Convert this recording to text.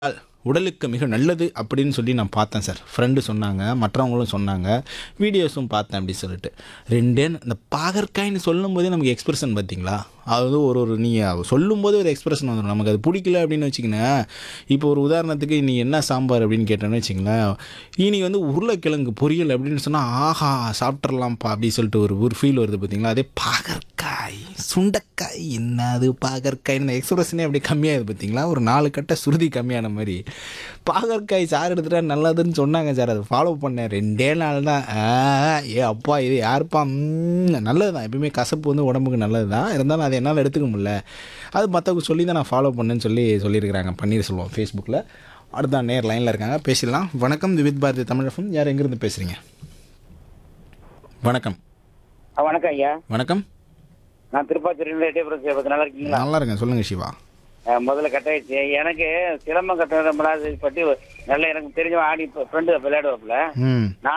உடலுக்கு மிக நல்லது அப்படின்னு சொல்லி நான் பார்த்தேன் சார் ஃப்ரெண்டு சொன்னாங்க மற்றவங்களும் சொன்னாங்க வீடியோஸும் பார்த்தேன் அப்படி சொல்லிட்டு ரெண்டே இந்த பாகற்காய்ன்னு சொல்லும்போதே நமக்கு எக்ஸ்பிரஷன் பார்த்தீங்களா அது ஒரு ஒரு நீங்கள் சொல்லும்போது ஒரு எக்ஸ்பிரஷன் வந்துடும் நமக்கு அது பிடிக்கல அப்படின்னு வச்சுக்கினேன் இப்போ ஒரு உதாரணத்துக்கு நீ என்ன சாம்பார் அப்படின்னு கேட்டேன்னு வச்சுங்களேன் இன்னைக்கு வந்து உருளைக்கிழங்கு பொரியல் அப்படின்னு சொன்னால் ஆஹா சாப்பிட்றலாம்ப்பா அப்படி சொல்லிட்டு ஒரு ஒரு ஃபீல் வருது பார்த்தீங்களா அதே பாகற்காய் சுண்டைக்காய் என்னது பாகற்காய்னு எக்ஸ்பிரஷனே அப்படி கம்மியாகுது பார்த்தீங்களா ஒரு நாலு கட்டை சுருதி கம்மியான மாதிரி பாகற்காய் சார் எடுத்துட்டா நல்லதுன்னு சொன்னாங்க சார் அதை ஃபாலோ பண்ணேன் ரெண்டே நாள் தான் ஆ, ஏ அப்பா இது யாருப்பா ம், நல்லது தான் எப்பயுமே கசப்பு வந்து உடம்புக்கு நல்லது தான் இருந்தாலும் அதை என்னால் எடுத்துக்க முடியல அது மற்றவங்க சொல்லி தான் நான் ஃபாலோ பண்ணேன்னு சொல்லி சொல்லியிருக்கிறாங்க பன்னீர் சொல்லுவோம் ஃபேஸ்புக்கில் அடுத்த நேர் லைனில் இருக்காங்க பேசிடலாம் வணக்கம் வித் பாரதி தமிழகம் யார் எங்கேருந்து பேசுகிறீங்க வணக்கம் ஆ, வணக்கம் ஐயா வணக்கம் நான் திருப்பாச்சூரில் எட்டயபுரம் சேவத்து நல்லா இருக்கீங்களா நல்லா இருக்கேன் சொல்லுங்கள் சிவா ஆ, முதல்ல கட்டாயிடுச்சு எனக்கு சிலம்பம் கட்டுறது பற்றி நல்ல எனக்கு தெரிஞ்ச ஆடி ஃப்ரெண்டு விளையாடுவாப்புல ம் நான்